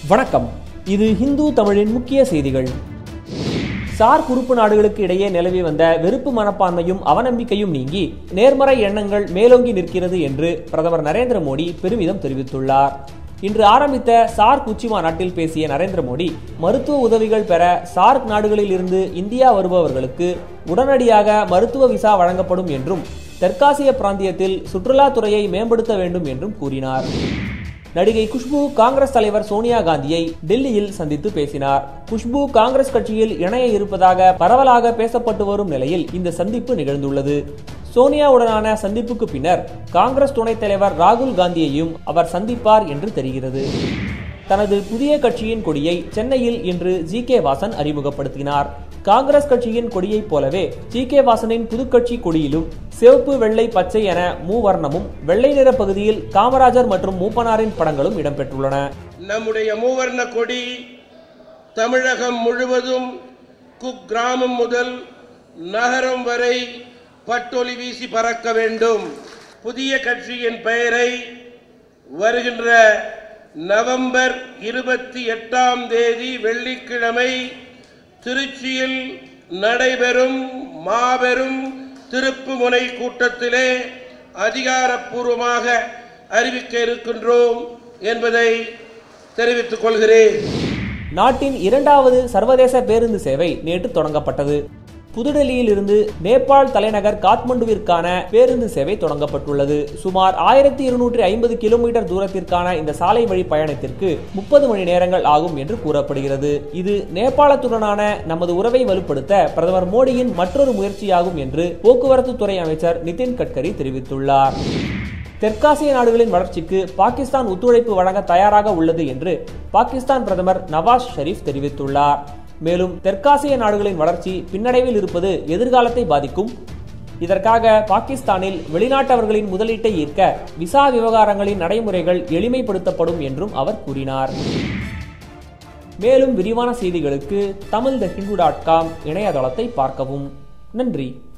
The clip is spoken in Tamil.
வணக்கம் இது ஹிந்து தமிழின் முக்கிய செய்திகள் சார் உறுப்பு நாடுகளுக்கு இடையே நிலவி வந்த வெறுப்பு மனப்பான்மையும் அவநம்பிக்கையும் நீங்கி நேர்மறை எண்ணங்கள் மேலோங்கி நிற்கிறது என்று பிரதமர் நரேந்திர மோடி பெருமிதம் தெரிவித்துள்ளார் இன்று ஆரம்பித்த சார்க் உச்சி மாநாட்டில் பேசிய நரேந்திர மோடி மருத்துவ உதவிகள் பெற சார்க் நாடுகளில் இருந்து இந்தியா வருபவர்களுக்கு உடனடியாக மருத்துவ விசா வழங்கப்படும் என்றும் தெற்காசிய பிராந்தியத்தில் சுற்றுலாத்துறையை மேம்படுத்த வேண்டும் என்றும் கூறினார் நடிகை குஷ்பு காங்கிரஸ் தலைவர் சோனியா காந்தியை டெல்லியில் சந்தித்து பேசினார் குஷ்பு காங்கிரஸ் கட்சியில் இணைய இருப்பதாக பரவலாக பேசப்பட்டு வரும் நிலையில் இந்த சந்திப்பு நிகழ்ந்துள்ளது சோனியாவுடனான சந்திப்புக்கு பின்னர் காங்கிரஸ் துணைத் தலைவர் ராகுல் காந்தியையும் அவர் சந்திப்பார் என்று தெரிகிறது தனது புதிய கட்சியின் கொடியை சென்னையில் இன்று ஜி கே வாசன் அறிமுகப்படுத்தினார் காங்கிரஸ் கட்சியின் கொடியைப் போலவே ஜி கே வாசனின் புதுக்கட்சி கொடியிலும் சிவப்பு வெள்ளை பச்சை என மூவர்ணமும் வெள்ளை நிற பகுதியில் காமராஜர் மற்றும் மூப்பனாரின் படங்களும் இடம்பெற்றுள்ளன நம்முடைய மூவர்ண கொடி தமிழகம் முழுவதும் குக்கிராமம் முதல் நகரம் வரை பட்டொலி வீசி பறக்க வேண்டும் புதிய கட்சியின் பெயரை வருகின்ற நவம்பர் இருபத்தி எட்டாம் தேதி வெள்ளிக்கிழமை திருச்சியில் நடைபெறும் மாபெரும் திருப்புமுனை கூட்டத்திலே அதிகாரப்பூர்வமாக அறிவிக்க இருக்கின்றோம் என்பதை தெரிவித்துக் கொள்கிறேன் நாட்டின் இரண்டாவது சர்வதேச பேருந்து சேவை நேற்று தொடங்கப்பட்டது புதுடெல்லியில் இருந்து நேபாள் தலைநகர் காத்மண்டுவிற்கான பேருந்து சேவை தொடங்கப்பட்டுள்ளது சுமார் ஆயிரத்தி இருநூற்றி ஐம்பது கிலோமீட்டர் தூரத்திற்கான இந்த சாலை வழி பயணத்திற்கு முப்பது மணி நேரங்கள் ஆகும் என்று கூறப்படுகிறது இது நேபாளத்துடனான நமது உறவை வலுப்படுத்த பிரதமர் மோடியின் மற்றொரு முயற்சியாகும் என்று போக்குவரத்து துறை அமைச்சர் நிதின் கட்கரி தெரிவித்துள்ளார் தெற்காசிய நாடுகளின் வளர்ச்சிக்கு பாகிஸ்தான் ஒத்துழைப்பு வழங்க தயாராக உள்ளது என்று பாகிஸ்தான் பிரதமர் நவாஸ் ஷெரீப் தெரிவித்துள்ளார் மேலும் தெற்காசிய நாடுகளின் வளர்ச்சி பின்னடைவில் இருப்பது எதிர்காலத்தை பாதிக்கும் இதற்காக பாகிஸ்தானில் வெளிநாட்டவர்களின் முதலீட்டை ஈர்க்க விசா விவகாரங்களின் நடைமுறைகள் எளிமைப்படுத்தப்படும் என்றும் அவர் கூறினார் மேலும் விரிவான செய்திகளுக்கு Tamil the Hindu dot com இணையதளத்தை பார்க்கவும் நன்றி